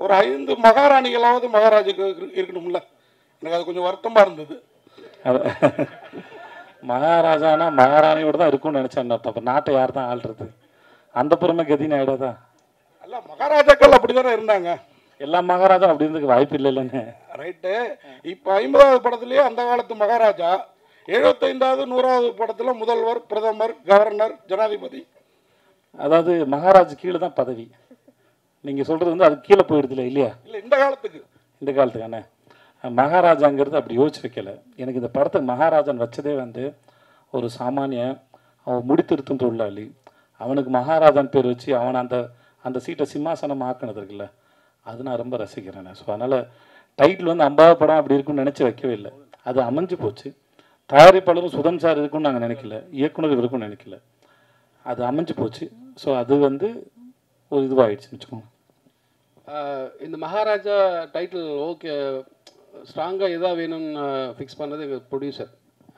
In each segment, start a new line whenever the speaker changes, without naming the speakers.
ஒரு ஐந்து மகாராணிகளாவது மகாராஜுக்கு இரு- இருக்கணும்ல எனக்கு அது கொஞ்சம் வருத்தமாக இருந்தது
அது மகாராஜானா மகாராணியோட தான் இருக்கும்னு நினச்சேன் அப்போ நாட்டை யார் தான் ஆள்றது அந்த புறமே கதின்னு ஆகிடாதா
அல்ல மகாராஜாக்கள் அப்படி தானே இருந்தாங்க
எல்லா மகாராஜா அப்படி இருந்துக்கு வாய்ப்பு இல்லைல்லன்னு
ரைட்டு இப்போ ஐம்பதாவது படத்துலேயே அந்த காலத்து மகாராஜா எழுபத்தைந்தாவது நூறாவது படத்தில் முதல்வர் பிரதமர் கவர்னர் ஜனாதிபதி
அதாவது மகாராஜ் கீழே தான் பதவி நீங்கள் சொல்கிறது வந்து அது கீழே போயிடுதுல இல்லையா
இல்லை இந்த காலத்துக்கு
இந்த காலத்துக்கான மகாராஜாங்கிறது அப்படி யோசிச்சு வைக்கல எனக்கு இந்த படத்துக்கு மகாராஜான் வச்சதே வந்து ஒரு சாமானியன் அவன் முடித்திருத்தும் தொழிலாளி அவனுக்கு மகாராஜான் பேர் வச்சு அவனை அந்த அந்த சீட்டை சிம்மாசனம் ஆக்கினது இருக்குல்ல அது நான் ரொம்ப ரசிக்கிறேன் ஸோ அதனால் டைட்டில் வந்து ஐம்பது படம் அப்படி இருக்கும்னு நினச்சி வைக்கவே இல்லை அது அமைஞ்சு போச்சு தயாரிப்பாளரும் சுதம் சார் இருக்கும்னு நாங்கள் நினைக்கல இயக்குனர் இருக்கும்னு நினைக்கல அது அமைஞ்சு போச்சு ஸோ அது வந்து ஒரு இதுவாகிடுச்சுன்னு வச்சுக்கோங்க
ஆஹ் இந்த மகாராஜா டைட்டில் ஓகே ஸ்ட்ராங்காக எதா வேணும்னு ஃபிக்ஸ் பண்ணது எங்கள் ப்ரொடியூசர்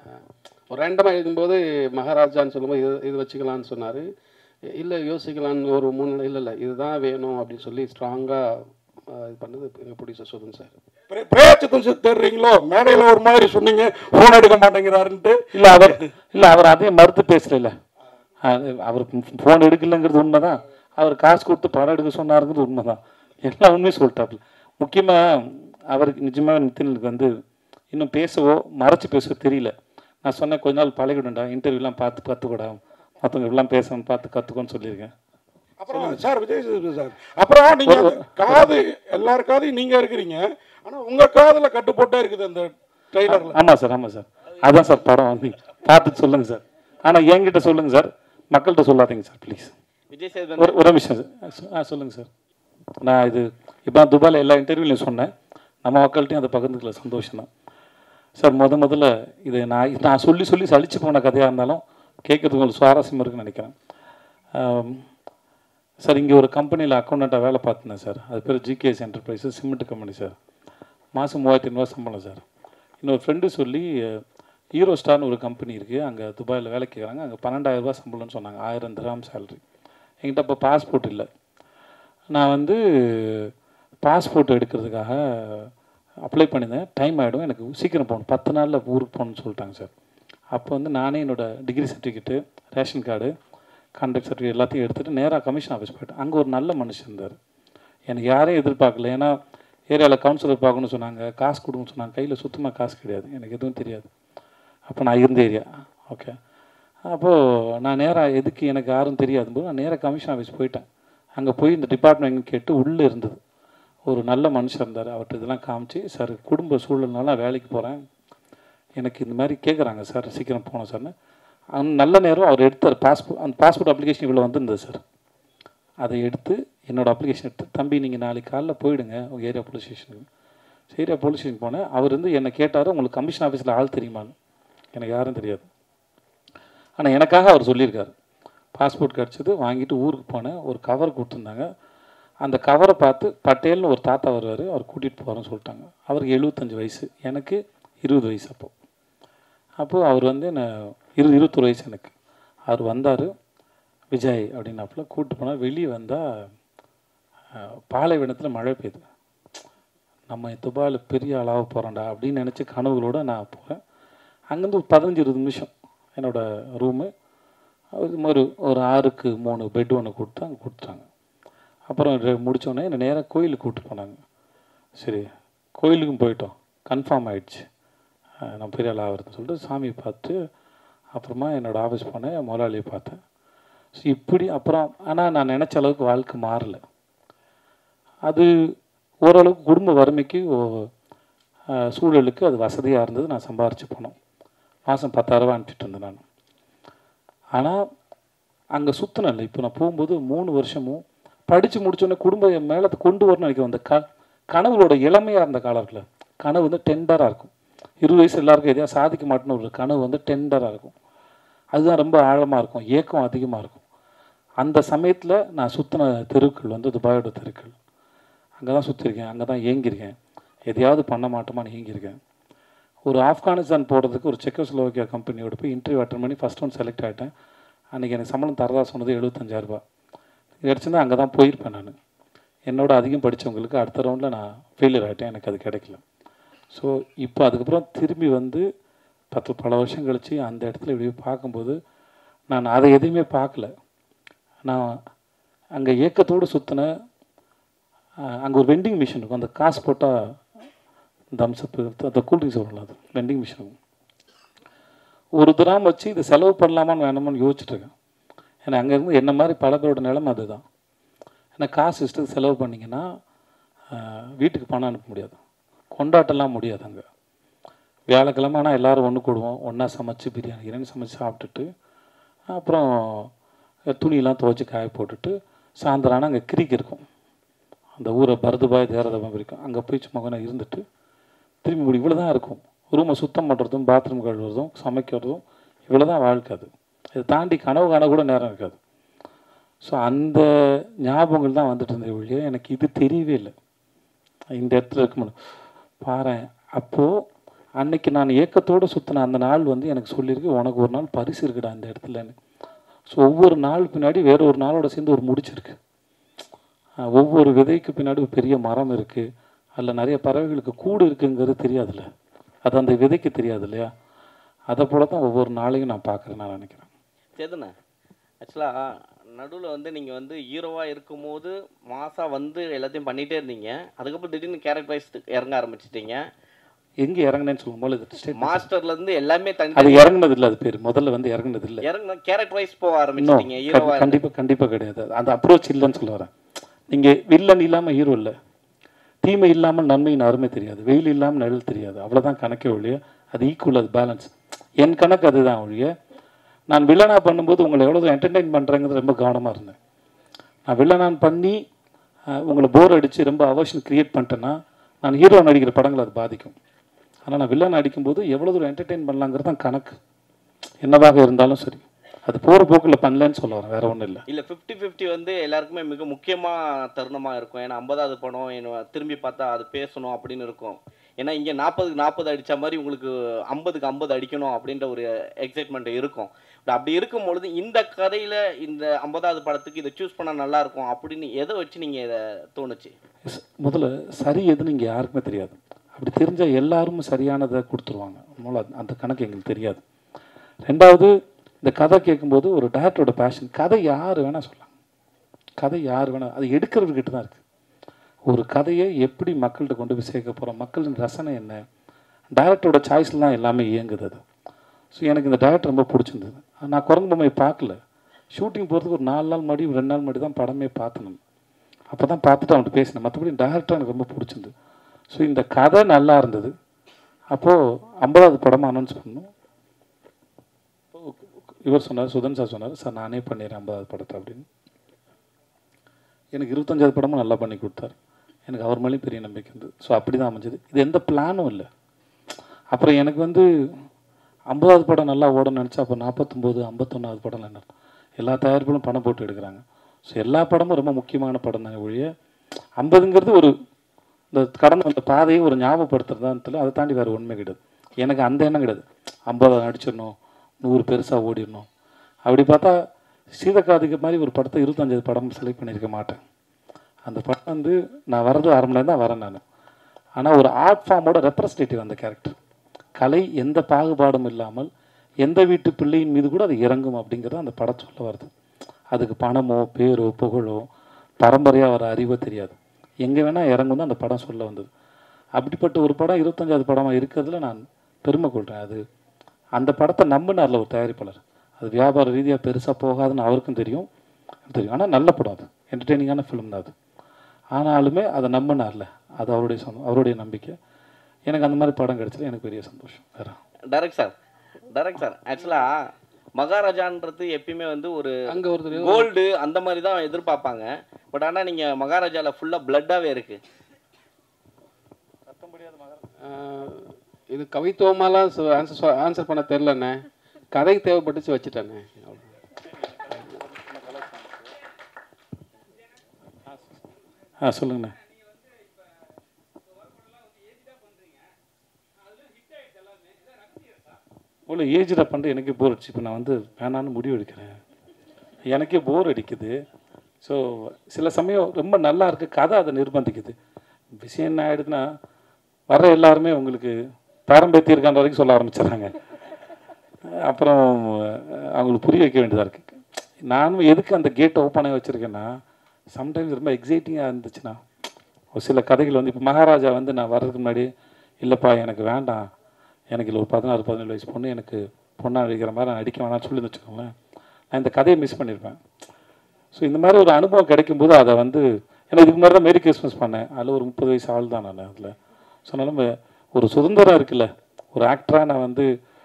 ஒரு ரேண்டமாக எழுதும்போது மகாராஜான்னு சொல்லும்போது இது இது வச்சுக்கலான்னு சொன்னார் இல்லை யோசிக்கலான்னு ஒரு மூணு இல்லை இல்லை இதுதான் வேணும் அப்படின்னு சொல்லி ஸ்ட்ராங்காக இது பண்ணது எங்கள் ப்ரொடியூசர் சுதன் சார்
பிரே- பிரேயச்சத்தம் செத்து தேடுறீங்களோ மேடையில் ஒரு மாதிரி சொன்னீங்க ஃபோன் எடுக்க மாட்டேங்கிறாருன்ட்டு
இல்ல அவர் இல்ல அவர் அதையும் மறுத்து பேசல அவர் ஃபோன் எடுக்கலைங்கிறது உண்மைதான் அவர் காசு கொடுத்து படம் எடுக்க சொன்னாருங்கிறது உண்மைதான் எல்லா உண்மையும் சொல்லிட்டாப்புல முக்கியமா அவருக்கு நிஜமா நிதினுக்கு வந்து இன்னும் பேசவோ மறைச்சு பேசவோ தெரியல நான் சொன்னேன் கொஞ்ச நாள் பழகிடும்டா இன்டர்வியூலாம் பார்த்து கற்றுக்கூடா மற்றவங்க எல்லாம் பேசணும் பார்த்து கற்றுக்கோன்னு சொல்லியிருக்கேன்
அப்புறம் சார் விஜய் சேதுபதி சார் அப்புறம் நீங்க அந்த காது எல்லார் காதையும் நீங்க இருக்கிறீங்க ஆனா உங்க காதுல கட்டு போட்டே இருக்குது அந்த ட்ரைலர்ல
ஆமாம் சார் ஆமாம் சார் அதான் சார் படம் வந்து பார்த்துட்டு சொல்லுங்கள் சார் ஆனால் என்கிட்ட சொல்லுங்கள் சார் மக்கள்கிட்ட சொல்லாதீங்க சார் ப்ளீஸ்
விஜய் சேதுபதி
ஒரு ஒரு நிமிஷம் சார் சொ- ஆ சொல்லுங்கள் சார் நான் இது இப்போ துபாயில் எல்லா இன்டர்வியூலையும் சொன்னேன் நம்ம மக்கள்கிட்டையும் அதை பகிர்ந்துக்கல சந்தோஷம் தான் சார் முத முதல்ல இது நான் இது நான் சொல்லி சொல்லி சலிச்சு போன கதையாக இருந்தாலும் கேட்குறதுக்கு உங்களுக்கு சுவாரஸ்யமாக இருக்குன்னு நினைக்கிறேன் ஆம், சார் இங்கே ஒரு கம்பெனியில் அக்கௌண்டண்ட்டாக வேலை பார்த்துனேன் சார் அது பேர் GKS enterprises cement company sir மாதம் மூவாயிரத்தி ஐநூறுவா சம்பளம் சார் இன்னொரு ஃப்ரெண்டு சொல்லி ஹீரோ ஸ்டார்னு ஒரு கம்பெனி இருக்குது அங்கே துபாயில் வேலை கேட்குறாங்க அங்கே பன்னெண்டாயிரம் ரூபாய் சம்பளம்னு சொன்னாங்க ஆயிரம் திராம் சேலரி என்கிட்ட அப்போ பாஸ்போர்ட் இல்லை நான் வந்து பாஸ்போர்ட் எடுக்கிறதுக்காக அப்ளை பண்ணியிருந்தேன் டைம் ஆகிடும் எனக்கு சீக்கிரம் போகணும் பத்து நாளில் ஊருக்கு போகணும்னு சொல்லிட்டாங்க சார் அப்போ வந்து நானே என்னோட degree certificate ration card contract certificate எல்லாத்தையும் எடுத்துகிட்டு நேராக கமிஷன் ஆஃபீஸ் போயிட்டேன் அங்கே ஒரு நல்ல மனுஷன் இருந்தார் எனக்கு யாரையும் எதிர்பார்க்கல ஏன்னா ஏரியாவில் கவுன்சிலர் பார்க்கணும்னு சொன்னாங்க காசு கொடுங்கன்னு சொன்னாங்க கையில் சுத்தமாக காசு கிடையாது எனக்கு எதுவும் தெரியாது அப்போ நான் இருந்த ஏரியா ஓகே அப்போது நான் நேராக எதுக்கு எனக்கு யாரும் தெரியாது போது நான் நேராக கமிஷன் ஆஃபீஸ் போயிட்டேன் அங்கே போய் இந்த டிபார்ட்மெண்ட் கேட்டு உள்ளே இருந்தது ஒரு நல்ல மனுஷன் இருந்தார் அவர்கிட்ட இதெல்லாம் காமிச்சு சார் குடும்ப சூழல்னால நான் வேலைக்கு போகிறேன் எனக்கு இந்த மாதிரி கேட்குறாங்க சார் சீக்கிரம் போகணும் சார்னு அந்த நல்ல நேரம் அவர் எடுத்தார் பாஸ்போர்ட் அந்த பாஸ்போர்ட் அப்ளிகேஷன் இவ்வளோ வந்திருந்தது சார் அதை எடுத்து என்னோட அப்ளிகேஷன் எடுத்து தம்பி நீங்கள் நாளைக்கு காலைல போயிடுங்க உங்கள் ஏரியா போலீஸ் ஸ்டேஷனுக்கு ஏரியா போலீஸ் ஸ்டேஷன் போனேன் அவர் வந்து என்னை கேட்டார் உங்களுக்கு கமிஷன் ஆஃபீஸில் ஆள் தெரியுமான்னு எனக்கு யாரும் தெரியாது ஆனால் எனக்காக அவர் சொல்லியிருக்காரு பாஸ்போர்ட் கிடச்சது வாங்கிட்டு ஊருக்கு போனேன் ஒரு கவர் கொடுத்துருந்தாங்க அந்த கவரை பார்த்து பட்டேல்னு ஒரு தாத்தா வருவார் அவர் கூட்டிகிட்டு போகிறேன்னு சொல்லிட்டாங்க அவருக்கு எழுபத்தஞ்சு வயசு எனக்கு இருபது வயசு அப்போது அப்போது அவர் வந்து என்ன இரு இருபத்தொரு வயசு எனக்கு அவர் வந்தார் விஜய் அப்படின்னாப்புல கூப்பிட்டு போனால் வெளியே வந்தால் பாலைவனத்தில் மழை பெய்யுது நம்ம துபாயில் பெரிய ஆளாக போகிறோம்டா அப்படின்னு நினச்சி கனவுகளோடு நான் போகிறேன் அங்கேருந்து ஒரு பதினஞ்சு இருபது நிமிஷம் என்னோடய ரூமு இது மாதிரி ஒரு ஆறுக்கு மூணு பெட் ஒன்று கொடுத்து அங்கே கொடுத்துட்டாங்க அப்புறம் ரெ- முடிச்சோடனே என்னை நேராக கோயிலுக்கு கூப்பிட்டு போனாங்க சரி கோயிலுக்கும் போயிட்டோம் கன்ஃபார்ம் ஆயிடுச்சு அஹ் நான் பெரிய ஆள் ஆகிறதுன்னு சொல்லிட்டு சாமியை பார்த்து அப்புறமா என்னோடய ஆஃபீஸ் போனேன் முதலாளியை பார்த்தேன் ஸோ இப்படி அப்புறம் ஆனால் நான் நினச்ச அளவுக்கு வாழ்க்கை மாறல அது ஓரளவுக்கு குடும்ப வறுமைக்கு ஓ- அஹ் சூழலுக்கு அது வசதியாக இருந்தது நான் சம்பாரிச்சு போனோம் மாதம் பத்தாயிரரூபா அனுப்பிச்சிட்டு இருந்தேன் நான் ஆனால் அங்கே சுற்றினல இப்போ நான் போகும்போது மூணு வருஷமும் படித்து முடிச்சோடனே குடும்பம் என் மேலே கொண்டு வரணும்னு நினைக்கிறேன் அந்த க கனவுகளோட இளமையாக இருந்த காலம் இருக்குல்ல கனவு வந்து டெண்டராக இருக்கும் இருபது வயசு எல்லாருக்கும் எதையா சாதிக்க மாட்டேன்னு ஒரு கனவு வந்து டெண்டராக இருக்கும் அதுதான் ரொம்ப ஆழமாக இருக்கும் ஏக்கம் அதிகமாக இருக்கும் அந்த சமயத்தில் நான் சுற்றின தெருக்கள் வந்து துபாயோட தெருக்கள் அங்கே தான் சுற்றிருக்கேன் அங்கே தான் ஏங்கியிருக்கேன் எதையாவது பண்ண மாட்டோமான்னு ஏங்கியிருக்கேன் ஒரு ஆப்கானிஸ்தான் போகிறதுக்கு ஒரு செக்கோஸ்லோவாக்கியா கம்பெனியோட போய் இன்டர்வியூ அட்டன் பண்ணி ஃபஸ்ட் ஒன் செலக்ட் ஆகிட்டேன் அன்றைக்கி எனக்கு சம்பளம் தரதா சொன்னது எழுபத்தஞ்சாயிரரூபா கிடச்சிருந்தா அங்கே தான் போயிருப்பேன் நான் என்னோட அதிகம் படித்தவங்களுக்கு அடுத்த ரவுண்டில் நான் ஃபெயிலியர் ஆகிட்டேன் எனக்கு அது கிடைக்கல ஸோ இப்போ அதுக்கப்புறம் திரும்பி வந்து பத்து பல வருஷம் கழித்து அந்த இடத்துல இப்படி பார்க்கும்போது நான் அதை எதையுமே பார்க்கல நான் அங்கே ஏக்கத்தோடு சுற்றின அங்கே ஒரு வெண்டிங் மிஷின் இருக்கும் அந்த காசு போட்டால் தம்ஸ்அப்பு அந்த கூல்ட்ரிங்க்ஸ் வரலாம் அது வெண்டிங் மிஷின் இருக்கும் ஒரு திராம் வச்சு இதை செலவு பண்ணலாமான்னு வேணாமான்னு யோசிச்சுட்டு இருக்கேன் ஏன்னா அங்கேருந்து என்ன மாதிரி பல பேரோட நிலைமை அதுதான் ஏன்னா காசு இஷ்டத்துக்கு செலவு பண்ணிங்கன்னா ஆஹ், வீட்டுக்கு பணம் அனுப்ப முடியாது கொண்டாட்டம்லாம் முடியாது அங்கே வியாழக்கிழமை ஆனால் எல்லோரும் ஒன்று கூடுவோம் ஒன்றா சமைச்சு பிரியாணி கிரியாணி சமைச்சு சாப்பிட்டுட்டு அப்புறம் துணியெல்லாம் துவைச்சி காய போட்டுட்டு சாயந்தரம் ஆனால் அங்கே கிரிக் இருக்கும் அந்த ஊரை பரதுபாய் தேரதமாக இருக்கும் அங்கே போய் சும்மா கொஞ்சம் இருந்துட்டு திரும்பி முடி இவ்வளோ தான் இருக்கும் ரூமை சுத்தம் பண்ணுறதும் பாத்ரூம் கழுவுறதும் சமைக்கிறதும் இவ்வளோ தான் வாழ்க்கை அது இதை தாண்டி கனவு காண கூட நேரம் இருக்காது ஸோ அந்த ஞாபகங்கள் தான் வந்துட்டு இருந்தது ஒழிய எனக்கு இது தெரியவே இல்லை இந்த இடத்துல இருக்க முடியும் பாரு அப்போது அன்னைக்கு நான் ஏக்கத்தோடு சுற்றின அந்த நாள் வந்து எனக்கு சொல்லியிருக்கு உனக்கு ஒரு நாள் பரிசு இருக்குடா அந்த இடத்துலன்னு ஸோ ஒவ்வொரு நாள் பின்னாடி வேற ஒரு நாளோட சேர்ந்து ஒரு முடிச்சிருக்கு ஆஹ் ஒவ்வொரு விதைக்கு பின்னாடி ஒரு பெரிய மரம் இருக்குது அதில் நிறைய பறவைகளுக்கு கூடு இருக்குங்கிறது தெரியாதுல்ல அது அந்த விதைக்கு தெரியாது இல்லையா அதை போல தான் ஒவ்வொரு நாளையும் நான் பார்க்குறேன் நான் நினைக்கிறேன்
சேதுண்ணே ஆக்சுவலாக நடுவில் வந்து நீங்கள் வந்து ஹீரோவாக இருக்கும்போது மாசா வந்து எல்லாத்தையும் பண்ணிகிட்டே இருந்தீங்க அதுக்கப்புறம் திடீர்னு கேரக்டர் வைஸ் இறங்க ஆரம்பிச்சிட்டீங்க
எங்கே இறங்குனேன்னு சொல்லும் போது இது statement.
மாஸ்டர்லேருந்து எல்லாமே
அது
தனி
இறங்குனது இல்லை அது பேர் முதல்ல வந்து இறங்குனது இல்லை
இறங்க கேரக்டர் வைஸ் போக
இன்னும்
ஆரம்பிச்சிட்டீங்க ஹீரோவாக
கண்டிப்பாக கண்டிப்பாக கிடையாது அந்த அப்ரோச் இல்லைன்னு சொல்ல வரேன் நீங்கள் வில்லன் இல்லாமல் ஹீரோ இல்லை தீமை இல்லாமல் நன்மையின் அருமை தெரியாது வெயில் இல்லாமல் நிழல் தெரியாது அவ்வளோதான் கணக்கே ஒழிய அது ஈக்குவல் அது பேலன்ஸ் என் கணக்கு அதுதான் ஒழிய நான் வில்லனா பண்ணும்போது உங்களை எவ்வளோ என்டர்டெயின் பண்ணுறேங்கிறது ரொம்ப கவனமாக இருந்தேன் நான் வில்லனான் பண்ணி அஹ், உங்களை போர் அடித்து ரொம்ப அவர்ஷன் கிரியேட் பண்ணிட்டேன்னா நான் ஹீரோ நடிக்கிற படங்கள் அது பாதிக்கும் ஆனால் நான் வில்லன் அடிக்கும்போது எவ்வளோ தூரம் என்டர்டெயின் பண்ணலாங்கிறது தான் கணக்கு என்னவாக இருந்தாலும் சரி அது போகிற போக்கில் பண்ணலன்னு சொல்ல வரேன் வேற ஒன்றும் இல்லை
இல்லை ஃபிஃப்டி ஃபிஃப்டி வந்து எல்லாருக்குமே மிக முக்கியமான தருணமாக இருக்கும் ஏன்னா ஐம்பதாவது படம் என்ன திரும்பி பார்த்தா அது பேசணும் அப்படின்னு இருக்கும் ஏன்னா இங்கே நாற்பதுக்கு நாற்பது அடித்த மாதிரி உங்களுக்கு ஐம்பதுக்கு ஐம்பது அடிக்கணும் அப்படின்ற ஒரு எக்ஸைட்மெண்ட் இருக்கும் பட் அப்படி இருக்கும் பொழுது இந்த கதையில் இந்த ஐம்பதாவது படத்துக்கு இதை சூஸ் பண்ணால் நல்லா இருக்கும் அப்படின்னு எதை வச்சு நீங்கள் இதை தோணுச்சு
ஸ்- முதல்ல சரி எதுன்னு இங்கே யாருக்குமே தெரியாது அப்படி தெரிஞ்சால் எல்லாரும் சரியானதை கொடுத்துருவாங்க அதனால அந்த- அந்த கணக்கு எங்களுக்கு தெரியாது ரெண்டாவது இந்த கதை கேட்கும்போது ஒரு டேரக்டரோட பேஷன் கதை யார் வேணால் சொல்லலாம் கதை யார் வேணால் அது எடுக்கிறவர்கிட்ட தான் இருக்குது ஒரு கதையை எப்படி மக்கள்கிட்ட கொண்டு போய் சேர்க்க போகிறோம் மக்களின் ரசனை என்ன டேரக்டரோட சாய்ஸில் தான் எல்லாமே இயங்குது அது ஸோ எனக்கு இந்த டேரக்டர் ரொம்ப பிடிச்சிருந்தது நான் குரங்கு பொம்மையை பார்க்கல ஷூட்டிங் போகிறதுக்கு ஒரு நாலு நாள் முன்னாடி ரெண்டு நாள் முன்னாடி தான் படமே பார்த்தேன் நான் அப்போ தான் பார்த்துட்டு அவன்கிட்ட பேசினேன் மற்றபடி டேரக்டர் எனக்கு ரொம்ப பிடிச்சிருந்தது ஸோ இந்த கதை நல்லா இருந்தது அப்போது ஐம்பதாவது படமாக அனௌன்ஸ் பண்ணோம் இவர் சொன்னார் சுதன் சார் சொன்னார் சார் நானே பண்ணிடுறேன் ஐம்பதாவது படத்தை அப்படின்னு எனக்கு இருபத்தஞ்சாவது படமும் நல்லா பண்ணி கொடுத்தாரு எனக்கு அவர் மேலேயும் பெரிய நம்பிக்கை இருந்தது ஸோ அப்படி தான் அமைஞ்சது இது எந்த பிளானும் இல்லை அப்புறம் எனக்கு வந்து ஐம்பதாவது படம் நல்லா ஓடணும்னு நினச்சா அப்போ நாற்பத்தொம்போது ஐம்பத்தொன்னாவது படம் என்ன எல்லா தயாரிப்புகளும் பணம் போட்டு எடுக்கிறாங்க ஸோ எல்லா படமும் ரொம்ப முக்கியமான படம் தான் ஒழிய ஐம்பதுங்கிறது ஒரு இந்த கடந்து வந்த பாதையை ஒரு ஞாபகப்படுத்துறதான்னு அதை தாண்டி வேறு உண்மை கிடையாது எனக்கு அந்த எண்ணம் கிடையாது ஐம்பது நடிச்சிடணும் நூறு பெருசாக ஓடிடணும் அப்படி பார்த்தா சீதக்காதிக்கு மாதிரி ஒரு படத்தை இருபத்தஞ்சாவது படம் செலக்ட் பண்ணியிருக்க மாட்டேன் அந்த படம் வந்து நான் வர்றது அரை மணி நேரம் தான் வரேன் நான் ஆனால் ஒரு ஆர்ட் ஃபார்மோட ரெப்ரஸன்டேட்டிவ் அந்த கேரக்டர் கலை எந்த பாகுபாடும் இல்லாமல் எந்த வீட்டு பிள்ளையின் மீது கூட அது இறங்கும் அப்படிங்கிறது அந்த படம் சொல்ல வருது அதுக்கு பணமோ பேரோ புகழோ பரம்பரையாக வர அறிவோ தெரியாது எங்கே வேணால் இறங்கும் தான் அந்த படம் சொல்ல வந்தது அப்படிப்பட்ட ஒரு படம் இருபத்தஞ்சாவது படமாக இருக்கிறதுல நான் பெருமை கொள்கிறேன் அது அந்த படத்தை நம்பினார்ல ஒரு தயாரிப்பாளர் அது வியாபார ரீதியாக பெருசாக போகாதுன்னு அவருக்கும் தெரியும் எனக்கு தெரியும் ஆனால் நல்ல படம் அது என்டர்டெய்னிங்கான ஃபிலிம் தான் அது ஆனாலுமே அதை நம்பினார்ல அது அவருடைய சொந்தம் அவருடைய நம்பிக்கை எனக்கு அந்த மாதிரி படம் கிடைச்சது எனக்கு பெரிய சந்தோஷம் வேற
டைரக்ட் சார் டைரக்ட் சார் ஆக்சுவலாக மகாராஜான்றது எப்பயுமே வந்து ஒரு
அங்கே ஒருத்தர்
கோல்டு அந்த மாதிரி தான் எதிர்பார்ப்பாங்க பட் ஆனால் நீங்கள் மகாராஜாவில் ஃபுல்லாக பிளட்டாகவே இருக்கு
ஆஹ், இது கவித்துவமாலாம் ஆன்சர் ஆன்சர் பண்ண தெரிலண்ணே கதைக்கு தேவைப்பட்டுச்சு வச்சுட்டேண்ணே அவ்வளவுதான்.
ஆ சொல்லுங்கண்ணே இவ்வளோ ஏஜில் பண்ணிட்டு எனக்கே போர் அடிச்சு இப்போ நான் வந்து வேணான்னு முடிவு எடுக்கிறேன் எனக்கே போர் அடிக்குது ஸோ சில சமயம் ரொம்ப நல்லா இருக்கு கதை அதை நிர்பந்திக்குது விஷயம் என்ன ஆயிடுதுன்னா வர்ற எல்லாருமே உங்களுக்கு பேரம்பேத்தி இருக்கான்ற வரைக்கும் சொல்ல ஆரம்பிச்சிடுறாங்க அப்புறம் அஹ், அவங்களுக்கு புரிய வைக்க வேண்டியதாக இருக்குது நானும் எதுக்கு அந்த கேட்டை ஓப்பன் ஆகி வச்சுருக்கேன்னா சம்டைம்ஸ் ரொம்ப எக்ஸைட்டிங்காக இருந்துச்சுன்னா ஒரு சில கதைகள் வந்து இப்போ மகாராஜா வந்து நான் வர்றதுக்கு முன்னாடி இல்லைப்பா எனக்கு வேண்டாம் எனக்கு இல்லை ஒரு பதினாறு பதினேழு வயசு பொண்ணு எனக்கு பொண்ணாக நடிக்கிற மாதிரி நான் நடிக்க வேணாம்னு சொல்லி வச்சுக்கோங்களேன் நான் இந்த கதையை மிஸ் பண்ணியிருப்பேன் ஸோ இந்த மாதிரி ஒரு அனுபவம் கிடைக்கும்போது அதை வந்து ஏன்னா இதுக்கு மாதிரி தான் மேரி கிறிஸ்மஸ் பண்ணேன் அதில் ஒரு முப்பது வயசு ஆள் தான் நான் அதில் ஸோ அதனால ஒரு சுதந்திரம் இருக்குல்ல ஒரு ஆக்டராக நான் வந்து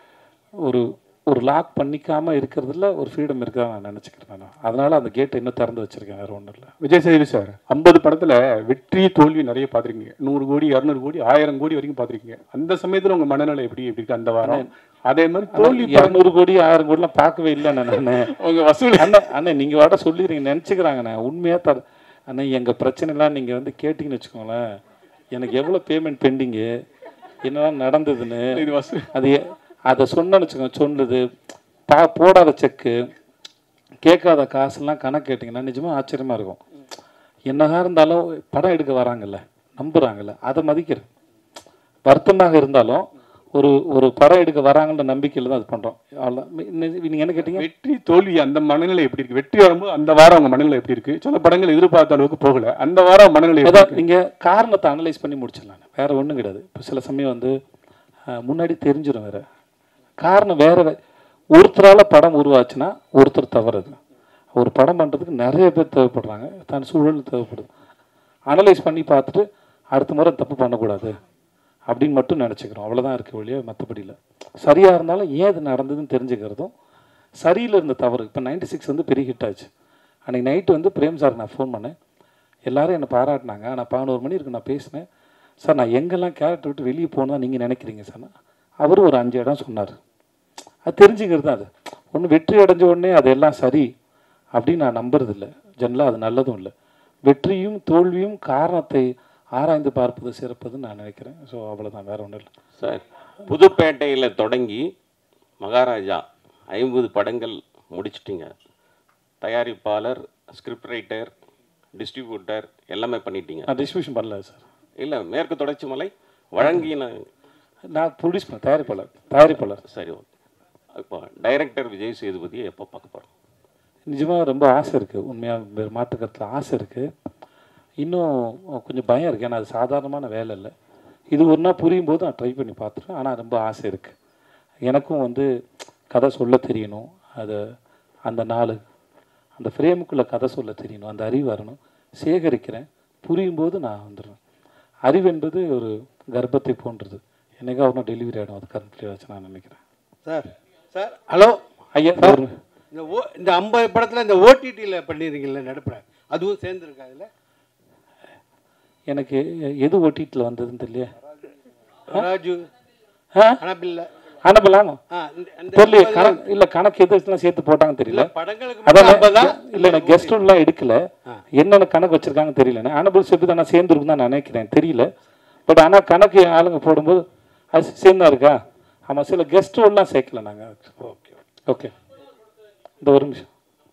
ஒரு ஒரு லாக் பண்ணிக்காம இருக்கிறதுல ஒரு ஃப்ரீடம் இருக்கா நான் நினச்சிக்கிறேன் நான் அதனால அந்த கேட்டை இன்னும் திறந்து வச்சிருக்கேன் வேறு ஒன்றும் இல்லை
விஜய் சேதுபதி சார் ஐம்பது படத்துல வெற்றி தோல்வி நிறைய பார்த்துருக்கீங்க நூறு கோடி இரநூறு கோடி ஆயிரம் கோடி வரைக்கும் பார்த்துருக்கீங்க அந்த சமயத்துல உங்க மனநிலை எப்படி எப்படி இருக்கு அந்த வாரம் அதே மாதிரி தோல்வி படம்
இரநூறு கோடி ஆயிரம் கோடிலாம் பார்க்கவே இல்லை நான்
உங்க வசூல்
அண்ணன் அண்ணன் நீங்கள் வாட சொல்லிடுறீங்க நினச்சிக்கிறாங்கண்ணே உண்மையாக தர அண்ணன் எங்கள் பிரச்சனைலாம் நீங்கள் வந்து கேட்டிங்கன்னு வச்சுக்கோங்களேன் எனக்கு எவ்வளோ பேமெண்ட் பெண்டிங்கு என்னெல்லாம் நடந்ததுன்னு
இது வசூல்
அது எ- அதை சொன்னேன்னு வச்சுக்கோங்க சொன்னது பா போடாத செக்கு கேட்காத காசுலாம் கணக்கு கேட்டிங்கன்னா நிஜமாக ஆச்சரியமாக இருக்கும் என்னதான் இருந்தாலும் படம் எடுக்க வராங்கல்ல நம்புகிறாங்கல்ல அதை மதிக்கிறேன் வருத்தமாக இருந்தாலும் ஒரு ஒரு படம் எடுக்க வராங்கன்ற நம்பிக்கையில் தான் அது பண்ணுறோம் அவ்வளோதான் நீங்கள் என்ன கேட்டீங்க
வெற்றி தோல்வி அந்த மனநிலை எப்படி இருக்கு வெற்றி வரும்போது அந்த வாரம் உங்க மனநிலை எப்படி இருக்கு சில படங்கள் எதிர்பார்த்த அளவுக்கு போகல அந்த வாரம் மனநிலை எப்படி
அதான்
இருக்கு
நீங்கள் காரணத்தை அனலைஸ் பண்ணி முடிச்சிடலாம் வேற ஒன்றும் கிடையாது இப்போ சில சமயம் வந்து அஹ், முன்னாடி தெரிஞ்சிடும் வேற காரணம் வேற வே- ஒருத்தரால படம் உருவாச்சுன்னா ஒருத்தர் தவறுது ஒரு படம் பண்ணுறதுக்கு நிறைய பேர் தேவைப்படுறாங்க தன் சூழல் தேவைப்படுது அனலைஸ் பண்ணி பார்த்துட்டு அடுத்த முறை தப்பு பண்ணக்கூடாது அப்படின்னு மட்டும் நினச்சிக்கிறோம் அவ்வளோதான் இருக்க வழியே மற்றபடி இல்லை சரியாக இருந்தாலும் ஏன் இது நடந்ததுன்னு தெரிஞ்சுக்கிறதும் சரியில் இருந்த தவறு இப்போ நைன்டி சிக்ஸ் வந்து பெரிய ஹிட் ஆச்சு அன்றைக்கி நைட்டு வந்து பிரேம் சார் நான் ஃபோன் பண்ணேன் எல்லாரும் என்னை பாராட்டினாங்க நான் பதினோரு மணி இருக்கு நான் பேசினேன் சார் நான் எங்கெல்லாம் கேரக்டர் விட்டு வெளியே போகணும் நீங்கள் நினைக்கிறீங்க சார் அவரும் ஒரு அஞ்சு இடம் சொன்னார் அது தெரிஞ்சுக்கிறது தான் அது ஒன்று வெற்றி அடைஞ்ச உடனே அதெல்லாம் சரி அப்படின்னு நான் நம்புறதில்ல ஜெனரலாக அது நல்லதும் இல்லை வெற்றியும் தோல்வியும் காரணத்தை ஆராய்ந்து பார்ப்பது சிறப்பதுன்னு நான் நினைக்கிறேன் ஸோ அவ்வளோதான் வேற ஒன்றும் இல்லை
சார் புதுப்பேட்டையில் தொடங்கி மகாராஜா ஐம்பது படங்கள் முடிச்சிட்டிங்க தயாரிப்பாளர் ஸ்கிரிப்ட் ரைட்டர் டிஸ்ட்ரிபியூட்டர் எல்லாமே பண்ணிட்டீங்க
நான் டிஸ்ட்ரிபியூஷன் பண்ணல சார்
இல்லை மேற்கு தொடர்ச்சி மலை வழங்கின
நான் ப்ரொடியூஸ் பண்ண தயாரிப்பாளர் தயாரிப்பாளர்
சரி ஓகே இப்போ டைரக்டர் விஜய் சேதுபதியை எப்போ பார்க்க போகிறோம்
நிஜமாக ரொம்ப ஆசை இருக்குது உண்மையாக மாற்றுக்கத்தில் ஆசை இருக்குது இன்னும் கொஞ்சம் பயம் இருக்குது ஏன்னா அது சாதாரணமான வேலை இல்லை இது ஒரு நாள் புரியும் போது நான் ட்ரை பண்ணி பார்த்துருவேன் ஆனால் ரொம்ப ஆசை இருக்குது எனக்கும் வந்து கதை சொல்ல தெரியணும் அது அந்த நாள் அந்த ஃப்ரேமுக்குள்ளே கதை சொல்ல தெரியணும் அந்த அறிவு வரணும் சேகரிக்கிறேன் புரியும் போது நான் வந்துடுவேன் அறிவு என்பது ஒரு கர்ப்பத்தை போன்றது என்னைக்கா ஒன்றும் டெலிவரி ஆகிடும் அது கருத்தில் வச்சு நான் நினைக்கிறேன்
சார் சார் ஹலோ
ஐயா ஒரு
இந்த ஓ இந்த ஐம்பது படத்தில் இந்த ஓடிடியில் பண்ணிடுறீங்கல்ல நடுப்புற அதுவும் சேர்ந்துருக்கா அதில்
எனக்கு எது ஓட்டிட்டில் வந்ததுன்னு தெரியல
ராஜு
ஆ
அனபில்ல
அனுப்பலாமா
ஆ இந்த- இந்த
தெரியல
ஐம்பதுல
கணக்கு இல்லை கணக்கு எதுலாம் சேர்த்து போட்டாங்கன்னு தெரியல
படங்களுக்கு
அதான்
மட்டும் ஐம்பதா
இல்லை நான் கெஸ்ட்லாம் எடுக்கல என்னென்ன கணக்கு வச்சிருக்காங்கன்னு தெரியல அனபிள் செப்பு தான் நான் சேர்ந்துருக்கும் தான் நான் நினைக்கிறேன் தெரியல பட் ஆனால் கணக்கு என் ஆளுங்க போடும்போது அது சேர்ந்தா இருக்கா ஆமாம் சில கெஸ்ட் எல்லாம் சேர்க்கல நாங்கள் ஓகே ஓகே இந்த ஒரு நிமிஷம்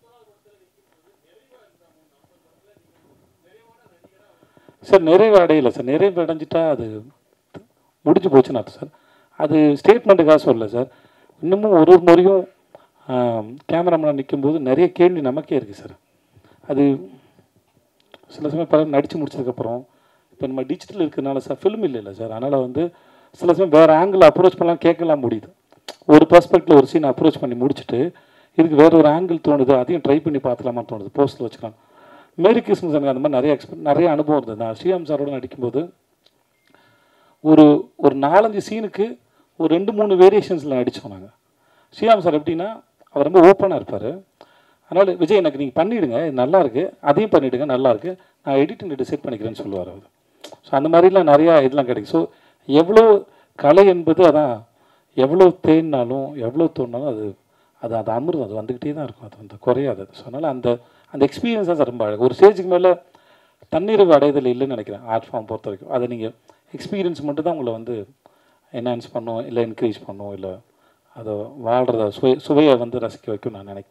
சார் நிறைவு அடையலை சார் நிறைவு அடைஞ்சிட்டா அது முடிஞ்சு போச்சுன்னு அர்த்தம் சார் அது ஸ்டேட்மெண்ட்டுக்காக சொல்லல சார் இன்னமும் ஒரு ஒரு முறையும் கேமராமேன் நிற்கும்போது நிறைய கேள்வி நமக்கே இருக்குது சார் அது சில சமயம் படம் நடித்து முடிச்சதுக்கப்புறம் இப்போ நம்ம டிஜிட்டல் இருக்கிறதுனால சார் ஃபிலிம் இல்லைல்ல சார் அதனால் வந்து சில சமயம் வேறு ஆங்கிள் அப்ரோச் பண்ணலாம் கேட்கலாம் முடியுது ஒரு பர்ஸ்பெக்டில் ஒரு சீன் அப்ரோச் பண்ணி முடிச்சுட்டு இதுக்கு வேற ஒரு ஆங்கிள் தோணுது அதையும் ட்ரை பண்ணி பார்த்துலாமான்னு தோணுது போஸ்ட்டில் வச்சுக்கலாம் மேரி கிறிஸ்மஸ் எனக்கு அந்த மாதிரி நிறைய எக்ஸ்பெக்ட் நிறைய அனுபவம் இருந்தது நான் ஸ்ரீராம் சாரோட நடிக்கும்போது ஒரு ஒரு நாலஞ்சு சீனுக்கு ஒரு ரெண்டு மூணு வேரியேஷன்ஸில் நடித்தோம் நாங்கள் ஸ்ரீராம் சார் எப்படின்னா அவர் ரொம்ப ஓப்பனாக இருப்பார் அதனால் விஜய் எனக்கு நீங்கள் பண்ணிவிடுங்க இது நல்லா இருக்கு அதையும் பண்ணிவிடுங்க நல்லா இருக்கு நான் எடிட்டிங் டிசைட் பண்ணிக்கிறேன்னு சொல்லுவார் அவர் ஸோ அந்த மாதிரிலாம் நிறையா இதெல்லாம் கிடைக்கும் ஸோ எவ்வளோ கலை என்பது அதான் எவ்வளோ தேடினாலும் எவ்வளோ தோணினாலும் அது அது அது அமிர்தம் அது வந்துக்கிட்டே தான் இருக்கும் அது வந்து குறையாது அது ஸோ அதனால் அந்த அந்த எக்ஸ்பீரியன்ஸ் தான் சார் ரொம்ப அழகு ஒரு ஸ்டேஜுக்கு மேலே தன்னிறைவு அடைதல் இல்லைன்னு நினைக்கிறேன் ஆர்ட் ஃபார்ம் பொறுத்த வரைக்கும் அதை நீங்கள் எக்ஸ்பீரியன்ஸ் மட்டும் தான் உங்களை வந்து என்ஹான்ஸ் பண்ணும் இல்லை என்கரேஜ் பண்ணும் இல்லை அதை வாழ்கிறத சுவை சுவையை வந்து ரசிக்க வைக்கும் நான் நினைக்கிறேன்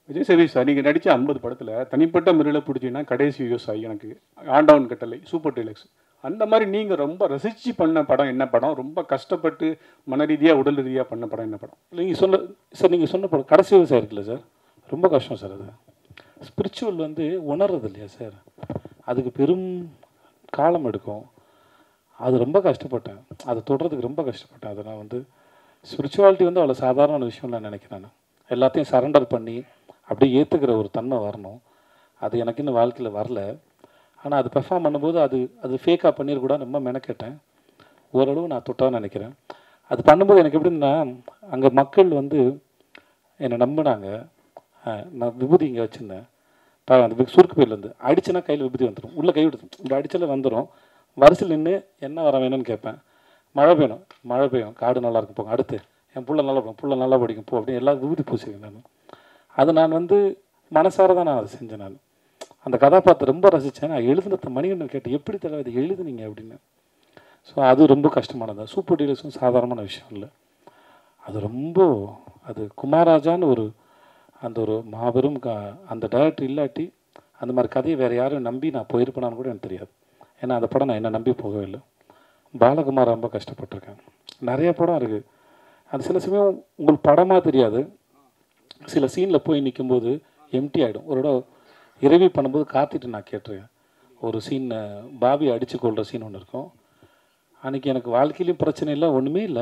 விஜய் சேவி சார் நீங்கள் நடித்த ஐம்பது படத்தில் தனிப்பட்ட முறையில் பிடிச்சிங்கன்னா கடைசி விவசாயி எனக்கு ஆண்டவன் கட்டளை சூப்பர் டீலக்ஸ் அந்த மாதிரி நீங்கள் ரொம்ப ரசித்து பண்ண படம் என்ன படம் ரொம்ப கஷ்டப்பட்டு மன ரீதியாக உடல் ரீதியாக பண்ண படம் என்ன படம்
நீங்கள் சொன்ன சார் நீங்கள் சொன்ன படம் கடைசி விவசாயம் இருக்குல்ல சார் ரொம்ப கஷ்டம் சார் அது ஸ்பிரிச்சுவல் வந்து உணர்றது இல்லையா சார் அதுக்கு பெரும் காலம் எடுக்கும் அது ரொம்ப கஷ்டப்பட்டேன் அதை தொடர்றதுக்கு ரொம்ப கஷ்டப்பட்டேன் அதை நான் வந்து ஸ்பிரிச்சுவாலிட்டி வந்து அவ்வளோ சாதாரண விஷயம் நான் நினைக்கிறேன் நான் எல்லாத்தையும் சரண்டர் பண்ணி அப்படியே ஏற்றுக்கிற ஒரு தன்மை வரணும் அது எனக்கு இன்னும் வாழ்க்கையில் வரல ஆனால் அது பெர்ஃபார்ம் பண்ணும்போது அது அது ஃபேக்காக பண்ணிடக்கூட ரொம்ப மெனக்கெட்டேன் ஓரளவு நான் தொட்டா நினைக்கிறேன் அது பண்ணும்போது எனக்கு எப்படின்னா அங்கே மக்கள் வந்து என்னை நம்பினாங்க அஹ் நான் விபூதி இங்கே வச்சுருந்தேன் பா- அந்த வி- சுருக்கு பையிலேருந்து அடிச்சுனா கையில் விபூதி வந்துடும் உள்ளே கை விடுது இப்படி அடிச்சாலே வந்துடும் வரிசையில் நின்று என்ன வர வேணும்னு கேட்பேன் மழை பெய்யணும் மழை பெய்யும் காடு நல்லா இருக்கும் போங்க அடுத்து என் புள்ள நல்லா படிக்கும் புள்ள நல்லா படிக்கும் போ அப்படின்னு எல்லா விபூதி பூசிக்கிறேன் நான் அது நான் வந்து மனசார தான் நான் அதை செஞ்சேன் நான் அந்த கதாபாத்திரம் ரொம்ப ரசித்தேன் நான் எழுதுனத மணிகண்டன் கேட்டு எப்படி தலைவர் இதை எழுதுனீங்க அப்படின்னு ஸோ அது ரொம்ப கஷ்டமானது சூப்பர் டீலர்ஸும் சாதாரணமான விஷயம் இல்லை அது ரொம்ப அது குமாராஜான்னு ஒரு அந்த ஒரு மாபெரும் க அந்த டைரக்டர் இல்லாட்டி அந்த மாதிரி கதையை வேறு யாரும் நம்பி நான் போயிருப்பேனான்னு கூட எனக்கு தெரியாது ஏன்னா அந்த படம் நான் என்ன நம்பி போகவே இல்லை பாலகுமார் ரொம்ப கஷ்டப்பட்டிருக்கேன் நிறைய படம் இருக்குது அது சில சமயம் உங்களுக்கு படமாக தெரியாது சில சீனில் போய் நிற்கும்போது எம்டி ஆகிடும் ஒரு இடம் இரவி பண்ணும்போது காத்திட்டு நான் கேட்டிருக்கேன் ஒரு சீன் பாபி அடித்து கொள்கிற சீன் ஒன்று இருக்கும் அன்றைக்கி எனக்கு வாழ்க்கையிலையும் பிரச்சனை இல்லை ஒன்றுமே இல்லை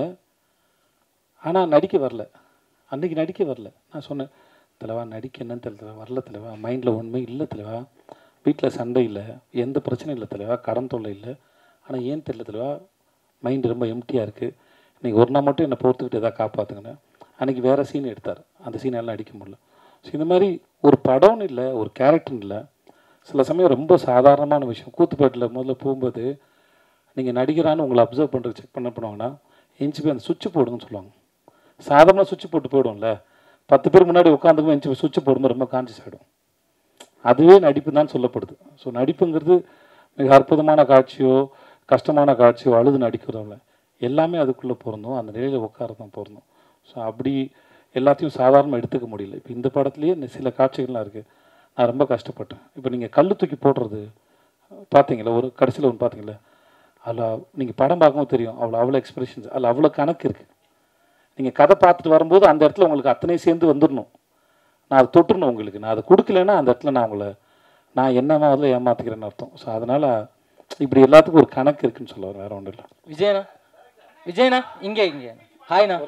ஆனால் நடிக்க வரல அன்றைக்கி நடிக்க வரல நான் சொன்னேன் தலைவா நடிக்க என்னன்னு தெரியல தலைவா வரல தலைவா மைண்டில் ஒன்றுமே இல்லை தலைவா வீட்டில் சண்டை இல்லை எந்த பிரச்சனையும் இல்லை தலைவா கடன் தொல்லை இல்லை ஆனால் ஏன் தெரியல தலைவா மைண்டு ரொம்ப எம்டியாக இருக்குது இன்றைக்கி ஒரு நாள் மட்டும் என்னை பொறுத்துக்கிட்டு எதாவது காப்பாற்றுங்கன்னு அன்றைக்கி வேறு சீன் எடுத்தார் அந்த சீன் எல்லாம் அடிக்க முடியல ஸோ இந்த மாதிரி ஒரு படம்னு இல்லை ஒரு கேரக்டர்னு இல்லை சில சமயம் ரொம்ப சாதாரணமான விஷயம் கூத்துப்பேட்டில் முதல்ல போகும்போது நீங்கள் நடிகரான்னு உங்களை அப்சர்வ் பண்ணுறது செக் பண்ண போனாங்கன்னா எஞ்சி போய் அந்த சுவிட்ச் போடுங்கன்னு சொல்லுவாங்க சாதாரண சுவிட்ச் போட்டு போயிடும்ல பத்து பேர் முன்னாடி உட்காந்துக்கும் எஞ்சி போய் சுவிட்ச் போடும்போது ரொம்ப கான்சியஸ் ஆகிடும் அதுவே நடிப்பு தான் சொல்லப்படுது ஸோ நடிப்புங்கிறது மிக அற்புதமான காட்சியோ கஷ்டமான காட்சியோ அழுது நடிக்கிறோம்ல எல்லாமே அதுக்குள்ளே பொருந்தும் அந்த நிலையில் உட்கார தான் பொருந்தும் ஸோ அப்படி எல்லாத்தையும் சாதாரணமாக எடுத்துக்க முடியல இப்போ இந்த படத்துலேயே இந்த சில காட்சிகள்லாம் இருக்குது நான் ரொம்ப கஷ்டப்பட்டேன் இப்போ நீங்கள் கல் தூக்கி போடுறது பார்த்தீங்களா ஒரு கடைசியில் ஒன்று பார்த்தீங்களா அதில் நீங்கள் படம் பார்க்கும்போது தெரியும் அவ்வளோ அவ்வளோ எக்ஸ்பிரஷன்ஸ் அதில் அவ்வளோ கணக்கு இருக்குது நீங்கள் கதை பார்த்துட்டு வரும்போது அந்த இடத்துல உங்களுக்கு அத்தனை சேர்ந்து வந்துடணும் நான் அதை தொட்டுறணும் உங்களுக்கு நான் அதை கொடுக்கலன்னா அந்த இடத்துல நான் உங்களை நான் என்ன முதல்ல ஏமாத்திக்கிறேன்னு அர்த்தம் ஸோ அதனால் இப்படி எல்லாத்துக்கும் ஒரு கணக்கு இருக்குன்னு சொல்ல வரேன், வேற ஒன்றும் இல்லை
விஜயண்ணா விஜயண்ணா இங்கே இங்கே ஹாய்ண்ணா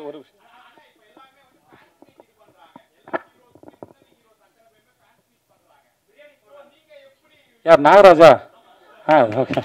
யார் நாகராஜா ஆ ஓகே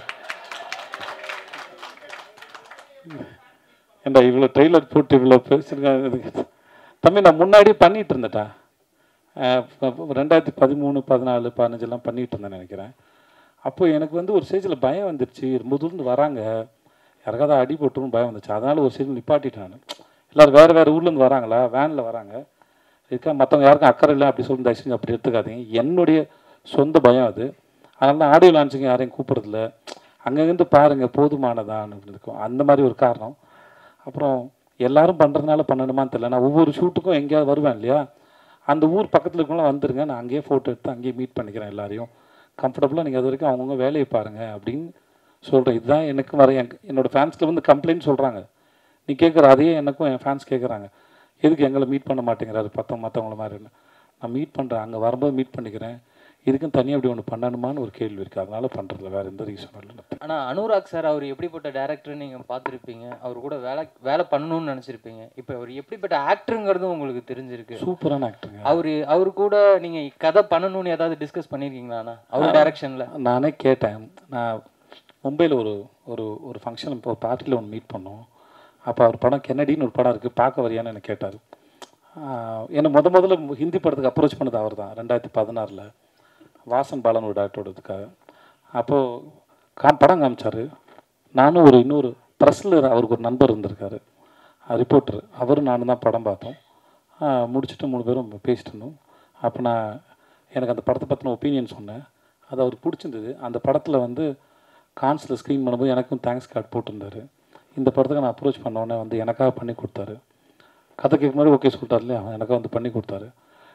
ஏண்டா இவ்வளோ ட்ரெய்லர் போட்டு இவ்வளோ பேசியிருக்காங்க இதுக்கு. தம்பி நான் முன்னாடி பண்ணிட்டு இருந்தேன்டா அஹ் ப- ரெண்டாயிரத்தி பதிமூணு பதினாலு பதினஞ்செல்லாம் பண்ணிட்டு இருந்தேன் நினைக்கிறேன் அப்போ எனக்கு வந்து ஒரு ஸ்டேஜில் பயம் வந்துருச்சு முதுகுந்து வராங்க யாருக்காவது அடி போட்டுரும் பயம் வந்துச்சு அதனால ஒரு ஸ்டேஜில் நிப்பாட்டிட்டேன் நான் எல்லோரும் வேறு வேறு ஊர்லேருந்து வராங்களா வேனில் வராங்க இருக்கா மற்றவங்க யாருக்கும் அக்கறை இல்லை அப்படி சொல்லி தயவு செஞ்சு அப்படி எடுத்துக்காதீங்க என்னுடைய சொந்த பயம் அது அதனால தான் ஆடியோ லான்ச்சுங்க யாரையும் கூப்பிட்றதில்ல அங்கங்கிருந்து பாருங்கள் போதுமானதான்னு இருக்கும் அந்த மாதிரி ஒரு காரணம் அப்புறம் எல்லாரும் பண்ணுறதுனால பண்ணணுமான்னு தெரியல நான் ஒவ்வொரு ஷூட்டுக்கும் எங்கேயாவது வருவேன் இல்லையா அந்த ஊர் பக்கத்தில் இருக்கவங்களாம் வந்துருங்க நான் அங்கேயே ஃபோட்டோ எடுத்து அங்கேயே மீட் பண்ணிக்கிறேன் எல்லாரையும் கம்ஃபர்டபுளாக நீங்கள் அது வரைக்கும் அவங்கவுங்க வேலையை பாருங்கள் அப்படின்னு சொல்கிறேன் இதுதான் எனக்கு வர என் என்னோட ஃபேன்ஸில் வந்து கம்ப்ளைண்ட் சொல்கிறாங்க நீ கேட்குற அதையே எனக்கும் என் ஃபேன்ஸ் கேட்குறாங்க எதுக்கு எங்களை மீட் பண்ண மாட்டேங்கிறாரு பத்த மற்றவங்கள மாதிரி நான் மீட் பண்ணுறேன் அங்கே வரும்போது மீட் பண்ணிக்கிறேன் இதுக்கும் தனியாக அப்படி ஒன்று பண்ணணுமான்னு ஒரு கேள்வி இருக்குது அதனால பண்ணுறதில்ல வேறு எந்த ரீசனும் இல்லை
ஆனால் அனுராக் சார் அவர் எப்படிப்பட்ட டேரக்டர் நீங்கள் பார்த்துருப்பீங்க அவர் கூட வேலை வேலை பண்ணணும்னு நினச்சிருப்பீங்க இப்போ அவர் எப்படிப்பட்ட ஆக்டருங்கிறதும் உங்களுக்கு தெரிஞ்சிருக்கு
சூப்பரான ஆக்டருங்க
அவர் அவர் கூட நீங்கள் கதை பண்ணணும்னு ஏதாவது டிஸ்கஸ் பண்ணியிருக்கீங்களாண்ணா அவர் டைரக்ஷனில்
நானே கேட்டேன் நான் மும்பையில் ஒரு ஒரு ஒரு ஃபங்க்ஷன் இப்போ பார்ட்டியில் ஒன்று மீட் பண்ணோம் அப்போ அவர் படம் கென்னடின்னு ஒரு படம் இருக்குது பார்க்க வரியான்னு எனக்கு கேட்டார் என்னை முத முதல்ல ஹிந்தி படத்துக்கு அப்ரோச் பண்ணது அவர் தான் ரெண்டாயிரத்தி பதினாறில் வாசன் பாலன் ஒரு டாக்டரோட இதுக்காக அப்போது கா படம் காமிச்சார் நானும் ஒரு இன்னொரு ப்ரெஸ்ஸில் அவருக்கு ஒரு நண்பர் இருந்திருக்காரு ரிப்போர்ட்டர் அவரும் நானும் தான் படம் பார்த்தோம் ஆ, முடிச்சுட்டு மூணு பேரும் பேசிட்டு இருந்தோம் அப்போ நான் எனக்கு அந்த படத்தை பற்றின ஒப்பீனியன் சொன்னேன் அது அவருக்கு பிடிச்சிருந்தது அந்த படத்தில் வந்து கான்ஸில் ஸ்க்ரீன் பண்ணும்போது எனக்கும் தேங்க்ஸ் கார்டு போட்டிருந்தாரு இந்த படத்துக்கு நான் அப்ரோச் பண்ணோன்னே வந்து எனக்காக பண்ணி கொடுத்தாரு கதை கேட்கும் முன்னாடி ஓகே சொல்லிட்டார் இல்லையா எனக்காக வந்து பண்ணி கொடுத்தாரு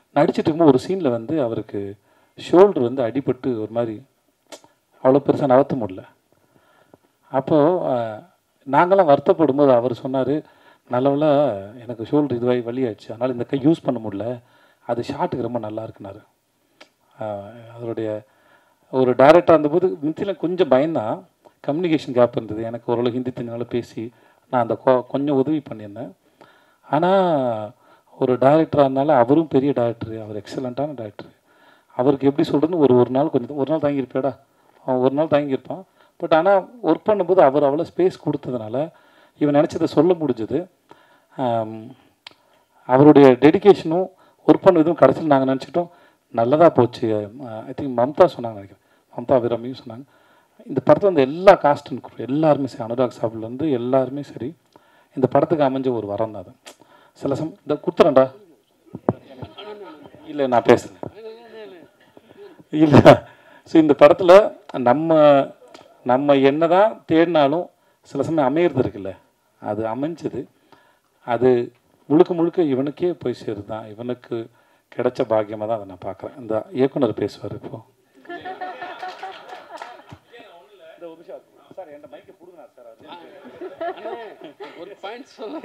நடிச்சிட்டு இருக்கும்போது ஒரு சீனில் வந்து அவருக்கு ஷோல்டர் வந்து அடிபட்டு ஒரு மாதிரி அவ்வளோ பெருசாக நகர்த்த முடியல அப்போது நாங்களாம் வருத்தப்படும் போது அவர் சொன்னார் நல்லவேள எனக்கு ஷோல்டர் இதுவாகி வலியாச்சு அதனால் இந்த கை யூஸ் பண்ண முடியல அது ஷாட்டுக்கு ரொம்ப நல்லா இருக்குனாரு ஆஹ் அதனுடைய ஒரு டைரக்டராக இருந்தபோது மித்தியில் கொஞ்சம் பயந்தான் கம்யூனிகேஷன் கேப் இருந்தது எனக்கு ஓரளவு ஹிந்தி தெரிஞ்சனால பேசி நான் அந்த கொ- கொஞ்சம் உதவி பண்ணியிருந்தேன் ஆனால் ஒரு டைரக்டராக இருந்தால அவரும் பெரிய டைரக்டர் அவர் எக்ஸலண்ட்டான டைரக்டர் அவருக்கு எப்படி சொல்கிறதுன்னு ஒரு ஒரு நாள் கொஞ்சம் ஒரு நாள் தாங்கியிருப்பேடா அவன் ஒரு நாள் தாங்கியிருப்பான் பட் ஆனால் ஒர்க் பண்ணும்போது அவர் அவ்வளோ ஸ்பேஸ் கொடுத்ததுனால இவன் நினச்சதை சொல்ல முடிஞ்சது அவருடைய டெடிகேஷனும் ஒர்க் பண்ண இதுவும் கடைசியில் நாங்கள் நினச்சிட்டோம் நல்லதாக போச்சு ஐ திங்க் மம்தா சொன்னாங்க நினைக்கிறேன் மம்தா விரமியும் சொன்னாங்க இந்த படத்தில் வந்து எல்லா காஸ்ட் அண்ட் எல்லாருமே சரி அனுராக் சாப்பிட்லேருந்து எல்லாருமே சரி இந்த படத்துக்கு அமைஞ்ச ஒரு வரம் தான் அது சில சம் இந்த கொடுத்துறேன்டா இல்லை நான் பேசுகிறேன் இல்லை ஸோ இந்த படத்தில் நம்ம நம்ம என்னதான் தேடினாலும் சில சமயம் அமையிறது இருக்குல்ல அது அமைஞ்சது அது முழுக்க முழுக்க இவனுக்கே போய் சேருது தான் இவனுக்கு கிடைச்ச பாக்கியமாக தான் அதை நான் பார்க்குறேன் இந்த இயக்குனர் பேசுவார் இப்போ
ஒரு பாயிண்ட் சொல்ல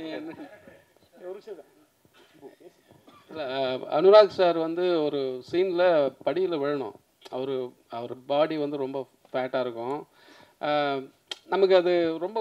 இல்லை அனுராக் சார் வந்து ஒரு சீனில் படியில் விழணும் அவர் அவர் பாடி வந்து ரொம்ப ஃபேட்டாக இருக்கும் அஹ், நமக்கு அது ரொம்ப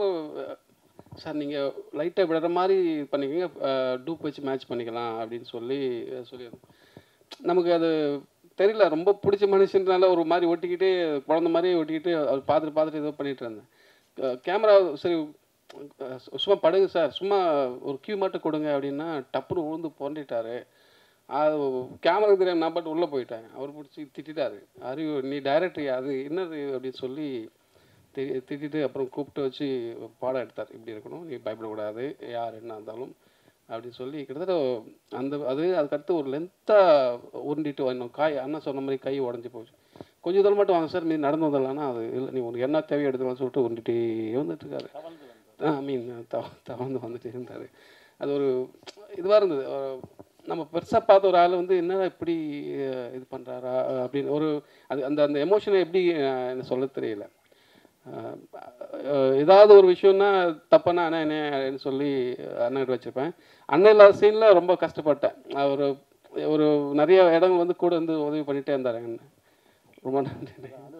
சார் நீங்கள் லைட்டாக விடுற மாதிரி பண்ணிக்கோங்க டூப் வச்சு மேட்ச் பண்ணிக்கலாம் அப்படின்னு சொல்லி சொல்லியிருந்தோம் நமக்கு அது தெரியல ரொம்ப பிடிச்ச மனுஷன்றனால ஒரு மாதிரி ஒட்டிக்கிட்டு குழந்த மாதிரி ஒட்டிக்கிட்டு அவர் பார்த்துட்டு பார்த்துட்டு ஏதோ பண்ணிட்டு இருந்தேன் கேமரா சரி அஹ் சும்மா படுங்க சார் சும்மா ஒரு கியூ மட்டும் கொடுங்க அப்படின்னா டப்புன்னு விழுந்து புரண்டிட்டாரு அது கேமரா தெரியாம நான் பாட்டு உள்ளே போயிட்டேன் அவர் பிடிச்சி திட்டிட்டாரு அறிவு நீ டைரக்டர் அது என்னது அப்படின்னு சொல்லி தி திட்டிட்டு அப்புறம் கூப்பிட்டு வச்சு பாடம் எடுத்தார் இப்படி இருக்கணும் நீ பயப்படக்கூடாது யார் என்ன இருந்தாலும் அப்படின்னு சொல்லி கிட்டத்தட்ட அந்த அது அதுக்கடுத்து ஒரு லென்த்தாக உருண்டிட்டு வரணும் காய் அண்ணா சொன்ன மாதிரி கை உடஞ்சி போச்சு கொஞ்சம் தூரம் மட்டும் வாங்க சார் மீதி நடந்து வந்துடலாம்னா அது இல்லை நீ உனக்கு என்ன தேவையோ எடுத்துக்கலாம் சொல்லிட்டு உருண்டிட்டே வந்துட்டு இருக்காரு ஐ மீன் தவ தவழ்ந்து வந்துட்டே இருந்தார் அது ஒரு இதுவாக இருந்தது ஒரு நம்ம பெருசாக பார்த்த ஒரு ஆள் வந்து என்னடா இப்படி அஹ், இது பண்ணுறாரா அப்படின்னு ஒரு அது அந்த அந்த எமோஷனை எப்படி அஹ், எனக்கு சொல்ல தெரியல அஹ், அஹ், ஏதாவது ஒரு விஷயம்னா தப்பானா அண்ணா என்ன சொல்லி அண்ணன் வச்சுருப்பேன் அண்ணன் இல்லாத சீனில் ரொம்ப கஷ்டப்பட்டேன் அவர் ஒரு நிறைய இடங்கள் வந்து கூட வந்து உதவி பண்ணிகிட்டே இருந்தார் அண்ணன் ரொம்ப நன்றி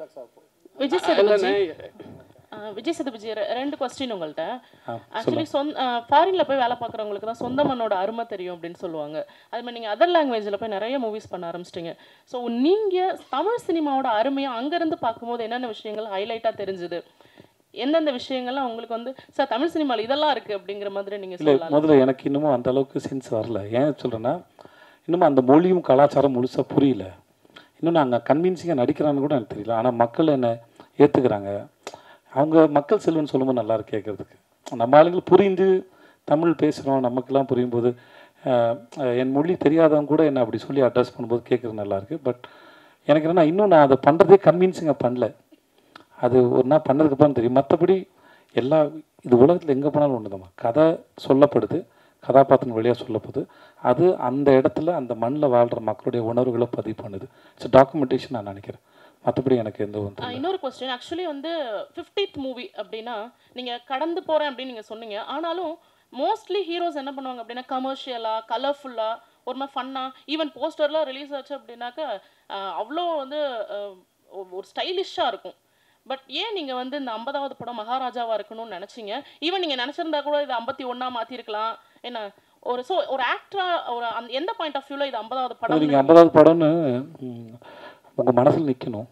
விஜய் சேதுபதி ஆஹ் விஜய் சேதுபதி ரெ- ரெண்டு கொஸ்டின் உங்கள்கிட்ட ஆக்சுவலி சொந்த ஃபாரின்ல போய் வேலை பார்க்குறவங்களுக்கு தான் சொந்த மண்ணோட அருமை தெரியும் அப்படின்னு சொல்லுவாங்க அது மாதிரி நீங்கள் அதர் லாங்குவேஜில் போய் நிறைய மூவிஸ் பண்ண ஆரம்பிச்சிட்டிங்க ஸோ நீங்கள் தமிழ் சினிமாவோட அருமையை அங்கேருந்து பார்க்கும்போது என்னென்ன விஷயங்கள் ஹைலைட்டாக தெரிஞ்சுது எந்தெந்த விஷயங்கள்லாம் உங்களுக்கு வந்து சார் தமிழ் சினிமாவில் இதெல்லாம் இருக்குது அப்படிங்கிற மாதிரி நீங்கள்
இல்லை
சொல்லலாம்
முதல்ல எனக்கு இன்னமும் அந்த அளவுக்கு சென்ஸ் வரல ஏன் சொல்கிறேன்னா இன்னமும் அந்த மொழியும் கலாச்சாரம் முழுசாக புரியல இன்னும் நான் அங்கே கன்வின்சிங்காக நடிக்கிறான்னு கூட எனக்கு தெரியல ஆனால் மக்கள் என்னை ஏற்றுக்கிறாங்க அவங்க மக்கள் செல்வன் சொல்லும்போது நல்லா இருக்கு கேட்குறதுக்கு நம்ம ஆளுங்கள் புரிந்து தமிழ் பேசுகிறோம் நமக்கெல்லாம் புரியும் போது அஹ், அஹ், என் மொழி தெரியாதவங்க கூட என்னை அப்படி சொல்லி அட்ரஸ் பண்ணும்போது கேட்குறது நல்லா இருக்கு பட் எனக்கு என்னன்னா இன்னும் நான் அதை பண்ணுறதே கன்வின்சிங்காக பண்ணல அது ஒரு நாள் பண்ணதுக்கப்புறம் தெரியும் மற்றபடி எல்லா இது உலகத்தில் எங்கே போனாலும் ஒன்று கதை சொல்லப்படுது கதாபாத்திரம் வழியாக சொல்லப்படுது அது அந்த இடத்துல அந்த மண்ணில் வாழ்கிற மக்களுடைய உணர்வுகளை பதிவு பண்ணுது ஸோ டாக்குமெண்டேஷன் நான் நினைக்கிறேன் மற்றபடி எனக்கு எந்த ஒன்று
ஆஹ் இன்னொரு கொஸ்டின் ஆக்சுவலி வந்து ஃபிஃப்டித் மூவி அப்படின்னா நீங்கள் கடந்து போகிறேன் அப்படின்னு நீங்கள் சொன்னீங்க ஆனாலும் மோஸ்ட்லி ஹீரோஸ் என்ன பண்ணுவாங்க அப்படின்னா கமர்ஷியலாக கலர்ஃபுல்லாக ஒரு மாதிரி ஃபன்னாக ஈவன் போஸ்டர்லாம் ரிலீஸ் ஆச்சு அப்படின்னாக்கா ஆஹ் அவ்வளோ வந்து ஆஹ் ஒ- ஒரு ஸ்டைலிஷ்ஷாக இருக்கும் பட் ஏன் நீங்கள் வந்து இந்த ஐம்பதாவது படம் மகாராஜாவாக இருக்கணும்னு நினச்சிங்க ஈவன் நீங்கள் நினச்சிருந்தா கூட இது ஐம்பத்தி ஒன்றா மாற்றிருக்கலாம் என்ன ஒரு ஸோ ஒரு ஆக்டரா ஒரு அந்த எந்த பாயிண்ட் ஆஃப் வியூவில் இது ஐம்பதாவது படம்
நீங்கள் ஐம்பதாவது படம்னு உங்கள் மனசில் நிற்கணும்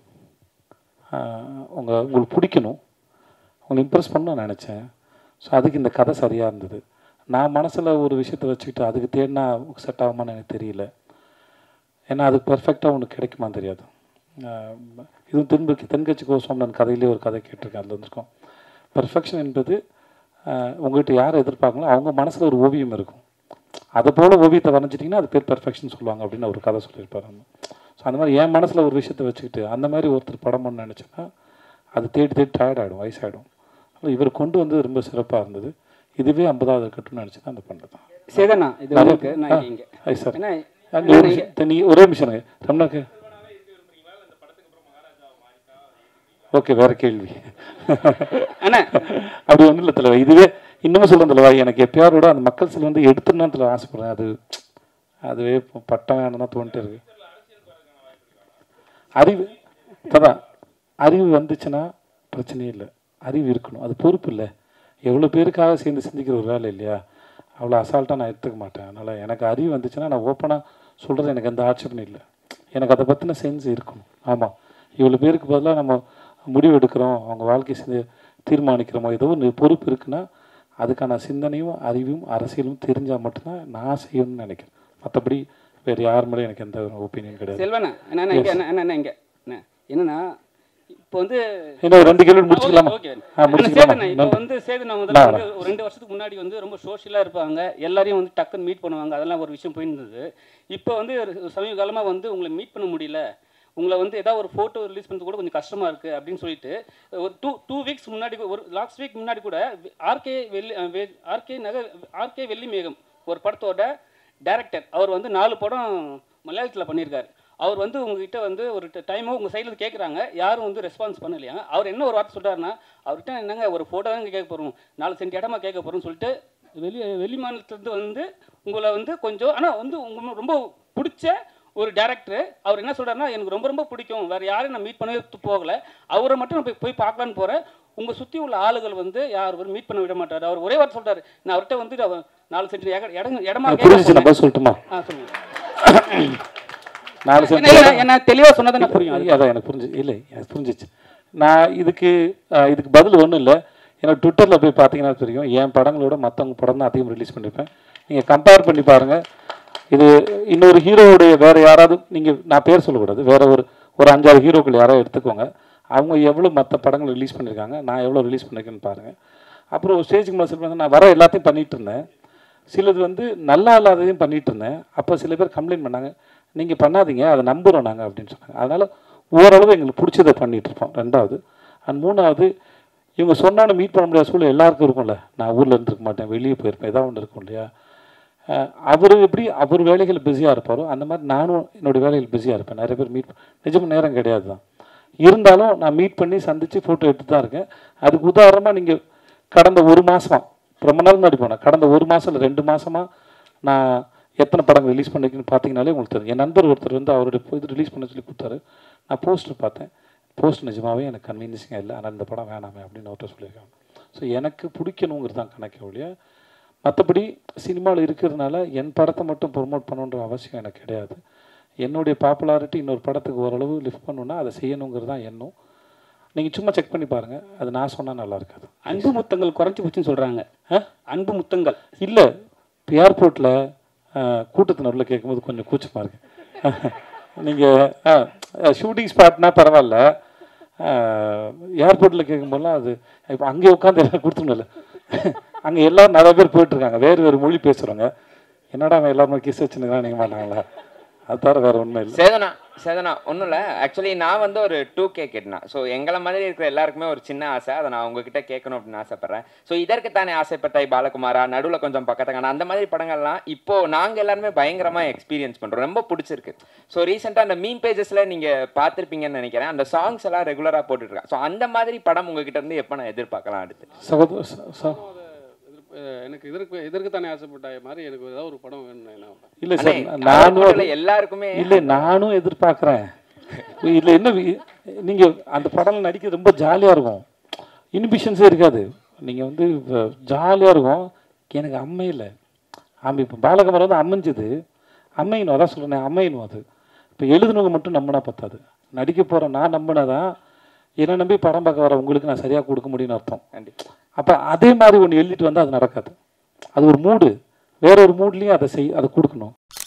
உங்கள் உங்களுக்கு பிடிக்கணும் உங்களை இம்ப்ரெஸ் பண்ண நான் நினச்சேன் ஸோ அதுக்கு இந்த கதை சரியாக இருந்தது நான் மனசில் ஒரு விஷயத்தை வச்சுக்கிட்டு அதுக்கு தேடினா செட் ஆகுமான்னு எனக்கு தெரியல ஏன்னா அது பெர்ஃபெக்டாக உனக்கு கிடைக்குமான்னு தெரியாது ஆஹ் இதுவும் தென்பு தென்கட்சி கோஸ்வாமன் கதையிலே ஒரு கதை கேட்டிருக்கேன் அதில் வந்திருக்கோம் பெர்ஃபெக்ஷன் என்பது ஆஹ் உங்ககிட்ட யார் எதிர்பார்க்கங்களோ அவங்க மனசில் ஒரு ஓவியம் இருக்கும் அதை போல் ஓவியத்தை வரைஞ்சிட்டிங்கன்னா அது பேர் பெர்ஃபெக்ஷன் சொல்லுவாங்க அப்படின்னு ஒரு கதை சொல்லியிருப்பாரு ஸோ அந்த மாதிரி என் மனசில் ஒரு விஷயத்தை வச்சுக்கிட்டு அந்த மாதிரி ஒருத்தர் படம் பண்ண நினச்சேன்னா அது தேடி தேடி டயர்ட் ஆகிடும் வயசாகிடும் அதனால் இவர் கொண்டு வந்து ரொம்ப சிறப்பாக இருந்தது இதுவே ஐம்பதாவது இருக்கட்டும்னு நினச்சி தான் அந்த பண்ணுறது தான்
சேதனா இது
நிறைய-
உங்களுக்கு நான்
ஆ,
இங்கே
ஐ சார்
ஏன்னா
அங்கே ஒரு நிமிஷம் தண்ணி ஒரே நிமிஷம் ரம்னாக்கு ஓகே வேற கேள்வி
அண்ணா
அப்படி ஒன்றும் இல்லை தலைவா இதுவே இன்னமும் சொல்கிறேன் தலைவா எனக்கு எப்பயாரோட அந்த மக்கள் சில வந்து எடுத்துடணும் தலைவா ஆசைப்படுறேன் அது அதுவே இப்போ பட்டம் வேணும்னா தோணிட்டே இருக்கு அறிவு அதான் அறிவு வந்துச்சுன்னா பிரச்சனையே இல்லை அறிவு இருக்கணும் அது பொறுப்பு இல்லை எவ்வளோ பேருக்காக சேர்ந்து சிந்திக்கிற ஒரு வேலை இல்லையா அவ்வளோ அசால்ட்டாக நான் எடுத்துக்க மாட்டேன் அதனால் எனக்கு அறிவு வந்துச்சுன்னா நான் ஓப்பனாக சொல்கிறது எனக்கு எந்த ஆட்சேபனும் இல்லை எனக்கு அதை பற்றின சென்ஸ் இருக்கணும் ஆமாம் இவ்வளோ பேருக்கு பதிலாக நம்ம முடிவு எடுக்கிறோம் அவங்க வாழ்க்கை செஞ்சு தீர்மானிக்கிறோமோ ஏதோ ஒரு பொறுப்பு இருக்குன்னா அதுக்கான சிந்தனையும் அறிவும் அரசியலும் தெரிஞ்சால் மட்டும்தான் நான் செய்யணும்னு நினைக்கிறேன் மற்றபடி வேறு யார் மேலே எனக்கு எந்த ஒப்பீனியன் கிடையாது
செல்வண்ணா என்ன இங்கே என்ன என்ன இங்கே என்ன என்னன்னா இப்போ வந்து
இன்னும் ரெண்டு கேள்வி முடிச்சுக்கலாமா?
ஓகே
ஆ, முடிச்சுக்கலாமா?
சேதுண்ணா இப்போ
நன்றி.
வந்து சேதுண்ணா
நான்
முதல்ல வந்து
வரேன்.
ஒரு ரெண்டு வருஷத்துக்கு முன்னாடி வந்து ரொம்ப சோஷியலாக இருப்பாங்க எல்லாரையும் வந்து டக்குன்னு மீட் பண்ணுவாங்க அதெல்லாம் ஒரு விஷயம் போயிருந்தது இப்போ வந்து ஒரு சமீப காலமாக வந்து உங்களை மீட் பண்ண முடியல உங்களை வந்து ஏதாவது ஒரு ஃபோட்டோ ரிலீஸ் பண்ணுறது கூட கொஞ்சம் கஷ்டமாக இருக்குது அப்படின்னு சொல்லிட்டு ஒரு டூ டூ வீக்ஸ் முன்னாடி கூட- ஒரு லாஸ்ட் வீக் முன்னாடி கூட ஆர்கே வெள்ளி ஆர்கே நகர் ஆர்கே வெள்ளி மேகம் ஒரு படத்தோட டைரக்டர் அவர் வந்து நாலு படம் மலையாளத்தில் பண்ணியிருக்காரு அவர் வந்து உங்ககிட்ட வந்து ஒரு டைமோ உங்கள் சைடில் கேட்குறாங்க யாரும் வந்து ரெஸ்பான்ஸ் பண்ணலையா அவர் என்ன ஒரு வார்த்தை சொல்கிறாருன்னா அவர்கிட்ட என்னங்க ஒரு ஃபோட்டோ தான் கேட்க போகிறோம் நாலு சென்ட் இடமா கேட்க போகிறோம்னு சொல்லிட்டு வெளி வெளி மாநிலத்துலேருந்து வந்து உங்களை வந்து கொஞ்சம் ஆனால் வந்து உங்களுக்கு ரொம்ப பிடிச்ச ஒரு டேரக்டர் அவர் என்ன சொல்றாருன்னா எனக்கு ரொம்ப ரொம்ப பிடிக்கும் வேறு யாரையும் நான் மீட் பண்ணவே து- போகல அவரை மட்டும் நான் போய் போய் பார்க்கலான்னு போகிறேன் உங்கள் சுற்றி உள்ள ஆளுகள் வந்து யாரும் மீட் பண்ண விட மாட்டார் அவர் ஒரே வார்த்தை சொல்றாரு நான் அவர்கிட்ட வந்து அவ- நாலு சென்ட் இடம் இடம் இடமா
எனக்கு
கேட்க
புரிஞ்சுச்சு நான்
போனேன்.
பதில் சொல்லட்டுமா
ஆ சொல்லுங்க
நாலு
என்ன- என்ன- என்ன தெளிவா சொன்னது எனக்கு புரியும்.
புரியும் அதான் எனக்கு புரிஞ்சு இல்லை எனக்கு புரிஞ்சிச்சு நான் இதுக்கு அஹ், இதுக்கு பதில் ஒன்றும் இல்லை எனக்கு ட்விட்டரில் போய் பார்த்தீங்கன்னா தெரியும் என் படங்களோட மற்றவங்க படம் தான் அதிகம் ரிலீஸ் பண்ணியிருப்பேன் நீங்கள் கம்பேர் பண்ணி பாருங்கள் இது இன்னொரு ஹீரோவுடைய வேறு யாராவது நீங்கள் நான் பேர் சொல்லக்கூடாது வேற ஒரு ஒரு அஞ்சாறு ஹீரோக்கள் யாராவது எடுத்துக்கோங்க அவங்க எவ்வளோ மற்ற படங்கள் ரிலீஸ் பண்ணியிருக்காங்க நான் எவ்வளோ ரிலீஸ் பண்ணியிருக்கேன்னு பாருங்கள் அப்புறம் ஸ்டேஜுக்கு மேலே சொல்லுவாங்க நான் வர எல்லாத்தையும் பண்ணிட்டு இருந்தேன் சிலது வந்து நல்லா இல்லாததையும் பண்ணிட்டு இருந்தேன் அப்போ சில பேர் கம்ப்ளைண்ட் பண்ணாங்க நீங்கள் பண்ணாதீங்க அதை நம்புகிறோம் நாங்கள் அப்படின்னு சொன்னாங்க அதனால் ஓரளவு எங்களுக்கு பிடிச்சதை பண்ணிட்டு இருப்போம் ரெண்டாவது அண்ட் மூணாவது இவங்க சொன்னாலும் மீட் பண்ண முடியாத சூழ்நிலை எல்லாருக்கும் இருக்கும்ல நான் ஊரில் இருந்திருக்க மாட்டேன் வெளியே போயிருப்பேன் ஏதாவது ஒன்று இருக்கும் இல்லையா அவர் எப்படி அவர் வேலைகள் பிஸியாக இருப்பாரோ அந்த மாதிரி நானும் என்னோடய வேலைகள் பிஸியாக இருப்பேன் நிறைய பேர் மீட் நிஜமாக நேரம் கிடையாது தான் இருந்தாலும் நான் மீட் பண்ணி சந்தித்து ஃபோட்டோ எடுத்து தான் இருக்கேன் அதுக்கு உதாரணமாக நீங்கள் கடந்த ஒரு மாதமா ரொம்ப நாள் முன்னாடி போனேன் கடந்த ஒரு மாதம் இல்லை ரெண்டு மாதமாக நான் எத்தனை படங்கள் ரிலீஸ் பண்ணிருக்கேன்னு பார்த்தீங்கனாலே உங்களுக்கு தெரியும் என் நண்பர் ஒருத்தர் வந்து அவருடைய இது ரிலீஸ் பண்ண சொல்லி கொடுத்தாரு நான் போஸ்டர் பார்த்தேன் போஸ்ட் நிஜமாவே எனக்கு கன்வீனியன்ஸிங்காக இல்லை ஆனால் இந்த படம் வேணாமே அப்படின்னு அவர்கிட்ட சொல்லியிருக்காங்க ஸோ எனக்கு பிடிக்கணுங்கிறது தான் கணக்கு ஒழிய மற்றபடி சினிமாவில் இருக்கிறதுனால என் படத்தை மட்டும் ப்ரொமோட் பண்ணணுன்ற அவசியம் எனக்கு கிடையாது என்னுடைய பாப்புலாரிட்டி இன்னொரு படத்துக்கு ஓரளவு லிஃப்ட் பண்ணணும்னா அதை செய்யணுங்கிறது தான் எண்ணம் நீங்கள் சும்மா செக் பண்ணி பாருங்கள் அது நான் சொன்னால் நல்லா இருக்காது
அன்பு முத்தங்கள் குறைஞ்சி போச்சுன்னு சொல்றாங்க அன்பு முத்தங்கள்
இல்லை இப்போ ஏர்போர்ட்டில் கூட்டத்து நடுவில் கேட்கும்போது கொஞ்சம் கூச்சமாக இருக்கு நீங்கள் ஷூட்டிங் ஸ்பாட்னா பரவாயில்ல ஏர்போர்ட்டில் கேட்கும்போதெல்லாம் அது இப்போ அங்கே உட்காந்து எல்லாம் கொடுத்துருங்கல்ல அங்கே எல்லாரும் நிறைய பேர் போயிட்டுருக்காங்க வேறு வேறு மொழி பேசுகிறவங்க என்னடா அவன் எல்லாருமே கிஸ் வச்சுருக்கான் நீங்கள் மாட்டாங்களா அது தவிர வேறு ஒன்றும் இல்லை
சேதனா சேதனா ஒன்றும் இல்லை ஆக்சுவலி நான் வந்து ஒரு டூ கே கேட்டேன் ஸோ எங்களை மாதிரி இருக்கிற எல்லாருக்குமே ஒரு சின்ன ஆசை அதை நான் உங்ககிட்ட கேட்கணும் அப்படின்னு ஆசைப்பட்றேன் ஸோ இதற்கு தானே ஆசைப்பட்டாய் பாலகுமாரா நடுவில் கொஞ்சம் பக்கத்தக்கான அந்த மாதிரி படங்கள்லாம் இப்போ நாங்கள் எல்லாருமே பயங்கரமாக எக்ஸ்பீரியன்ஸ் பண்ணுறோம் ரொம்ப பிடிச்சிருக்கு ஸோ ரீசெண்டாக அந்த மீன் பேஜஸில் நீங்கள் பார்த்துருப்பீங்கன்னு நினைக்கிறேன் அந்த சாங்ஸ் எல்லாம் ரெகுலராக போட்டுருக்கேன் ஸோ அந்த மாதிரி படம் உங்ககிட்ட இருந்து எப்போ நான் எதிர்பார்க்கலாம் அடுத்து
சகோதர ச- ச-
அஹ் எனக்கு இதற்கு இதற்கு தானே ஆசைப்பட்டாய மாதிரி எனக்கு ஏதாவது ஒரு படம் வேணும் என்ன
இல்லை
அண்ணே,
சார்
அவர்
நானும்
மட்டும் இல்ல,
அது-
எல்லாருக்குமே
இல்லை நானும் எதிர்பார்க்குறேன் இதில் என்ன வி- நீங்க அந்த படம் நடிக்க ரொம்ப ஜாலியாக இருக்கும் இனிபிஷன்ஸே இருக்காது நீங்கள் வந்து ஜாலியாக இருக்கும் எனக்கு அம்மை இல்லை ஆமாம் இப்போ பாலகுமார் வந்து அமைஞ்சது அம்மையணும் அதான் சொல்கிறேன் அம்மையணும் அது இப்போ எழுதுனவங்க மட்டும் நம்பினா பத்தாது நடிக்க போகிற நான் நம்பினாதான் என்னை நம்பி படம் பார்க்க வர உங்களுக்கு நான் சரியாக கொடுக்க முடியும்னு அர்த்தம் அப்போ அதே மாதிரி ஒன்று எழுதிட்டு வந்தால் அது நடக்காது அது ஒரு மூடு வேற ஒரு மூட்லேயும் அதை செய் அதை கொடுக்கணும்